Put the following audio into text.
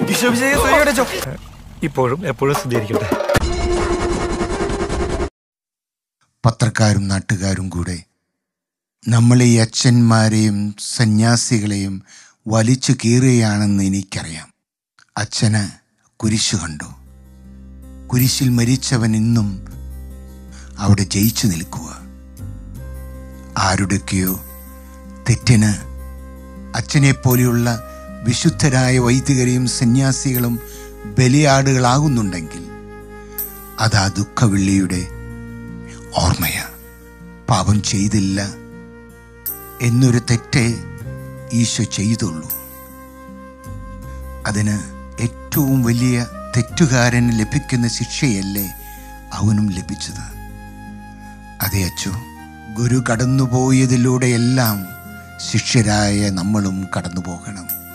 ഈശോമിശിഹായെ സ്തുതിക്കട്ടെ അച്ചോ. ഇപ്പോഴും എപ്പോഴും സ്തുതിയായിരിക്കട്ടെ പത്രക്കാരും നാട്ടുകാരും കൂടെ നമ്മളെ ഈ അച്ഛന്മാരെയും സന്യാസികളെയും വലിച്ചു കീറുകയാണെന്ന് എനിക്കറിയാം അച്ഛന് കുരിശു കണ്ടു കുരിശിൽ മരിച്ചവൻ ഇന്നും അവിടെ ജയിച്ചു നിൽക്കുക ആരുടെയൊക്കെയോ തെറ്റിന് അച്ഛനെപ്പോലെയുള്ള വിശുദ്ധരായ വൈദികരെയും സന്യാസികളും ബലിയാടുകളാകുന്നുണ്ടെങ്കിൽ അത് ആ ദുഃഖവെള്ളിയുടെ ഓർമ്മയ പാപം ചെയ്തില്ല എന്നൊരു തെറ്റേ ഈശോ ചെയ്തുള്ളൂ അതിന് ഏറ്റവും വലിയ തെറ്റുകാരന് ലഭിക്കുന്ന ശിക്ഷയല്ലേ അവനും ലഭിച്ചത് അതെ അച്ചു ഗുരു കടന്നുപോയതിലൂടെയെല്ലാം ശിഷ്യരായ നമ്മളും കടന്നു പോകണം